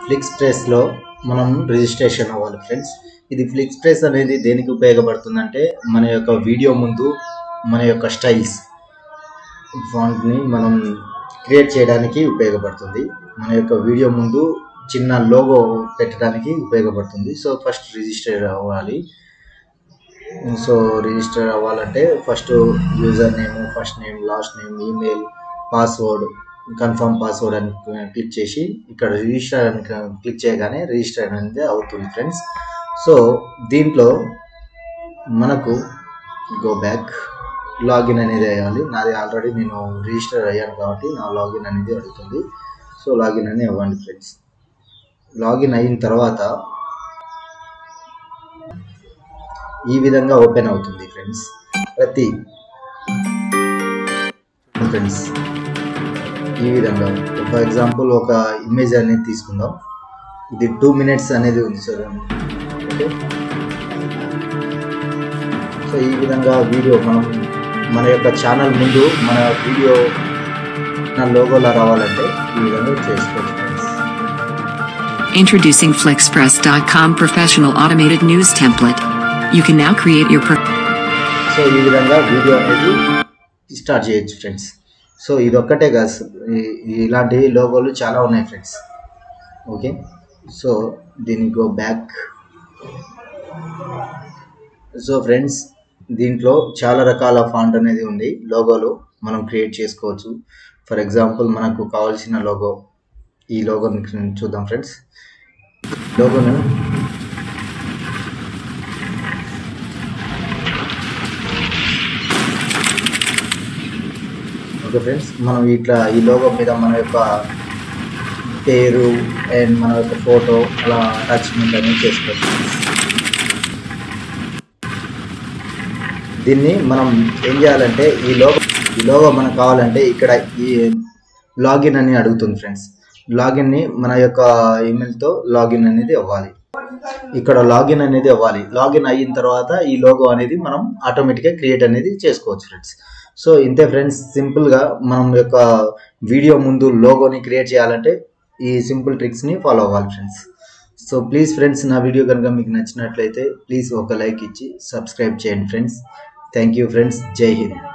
ఫ్లిక్స్ ప్రెస్లో మనం రిజిస్ట్రేషన్ అవ్వాలి ఫ్రెండ్స్ ఇది ఫ్లిక్స్ ప్రెస్ అనేది దేనికి ఉపయోగపడుతుందంటే మన యొక్క వీడియో ముందు మన యొక్క స్టైల్స్ ఫాంట్ని మనం క్రియేట్ చేయడానికి ఉపయోగపడుతుంది మన యొక్క వీడియో ముందు చిన్న లోగో పెట్టడానికి ఉపయోగపడుతుంది సో ఫస్ట్ రిజిస్టర్ అవ్వాలి సో రిజిస్టర్ అవ్వాలంటే first user name first name last name email password confirm password అని క్లిక్ చేసి ఇక్కడ రిజిస్టర్ అని క్లిక్ చేయగానే రిజిస్టర్ అనేది అవుతుంది ఫ్రెండ్స్ సో దీంట్లో మనకు గో బ్యాక్ లాగిన్ అనేది వేయాలి నాది ఆల్రెడీ నేను రిజిస్టర్ అయ్యాను కాబట్టి నా లాగిన్ అనేది అడుగుతుంది సో లాగిన్ అని ఇవ్వండి ఫ్రెండ్స్ లాగిన్ అయిన తర్వాత ఈ విధంగా ఓపెన్ అవుతుంది ఫ్రెండ్స్ ప్రతి ఫ్రెండ్స్ ఈ విధంగా ఫర్ ఎగ్జాంపుల్ ఒక ఇమేజ్ అనేది తీసుకుందాం ఇది టూ మినిట్స్ అనేది ఉంది సార్ ఓకే సో ఈ విధంగా వీడియో మనం మన యొక్క ఛానల్ ముందు మన వీడియో నా లోగోలా రావాలంటే ఈ విధంగా చేసుకోవచ్చు friends Introducing FlixPress.com professional automated news template. You can now create your pro- so ఈ విధంగా వీడియో అనేది స్టార్ట్ చేయొచ్చు ఫ్రెండ్స్ సో ఇది ఒక్కటే కాదు సార్. ఈ- ఇలాంటి లోగోలు చాలా ఉన్నాయి ఫ్రెండ్స్ ఓకే సో దీనికి గో బ్యాక్ సో ఫ్రెండ్స్ దీంట్లో చాలా రకాల ఫాంట్ అనేది ఉంది లోగోలు మనం క్రియేట్ చేసుకోవచ్చు ఫర్ ఎగ్జాంపుల్ మనకు కావాల్సిన లోగో ఈ లోగోని చూద్దాం ఫ్రెండ్స్ లోగోను ఓకే ఫ్రెండ్స్ మనం ఇట్లా ఈ లోగో మీద మన యొక్క పేరు అండ్ మన యొక్క ఫోటో అలా అటాచ్మెంట్ అనేది చేసుకోవచ్చు friends. దీన్ని మనం ఏం చేయాలంటే ఈ లోగో ఈ లోగో మనకు కావాలంటే ఇక్కడ ఈ లాగిన్ అని అడుగుతుంది ఫ్రెండ్స్ లాగిన్ని మన యొక్క ఈమెయిల్తో లాగిన్ అనేది అవ్వాలి ఇక్కడ లాగిన్ అనేది అవ్వాలి లాగిన్ అయిన తర్వాత ఈ లోగో అనేది మనం ఆటోమేటిక్గా క్రియేట్ అనేది చేసుకోవచ్చు ఫ్రెండ్స్ సో ఇంతే ఫ్రెండ్స్ సింపుల్గా మనం యొక్క వీడియో ముందు లోగోని క్రియేట్ చేయాలంటే ఈ సింపుల్ ట్రిక్స్ని ఫాలో అవ్వాలి ఫ్రెండ్స్ సో ప్లీజ్ ఫ్రెండ్స్ నా వీడియో కనుక మీకు నచ్చినట్లయితే ప్లీజ్ ఒక లైక్ ఇచ్చి సబ్స్క్రైబ్ చేయండి ఫ్రెండ్స్ థ్యాంక్ యూ ఫ్రెండ్స్ జై హింద్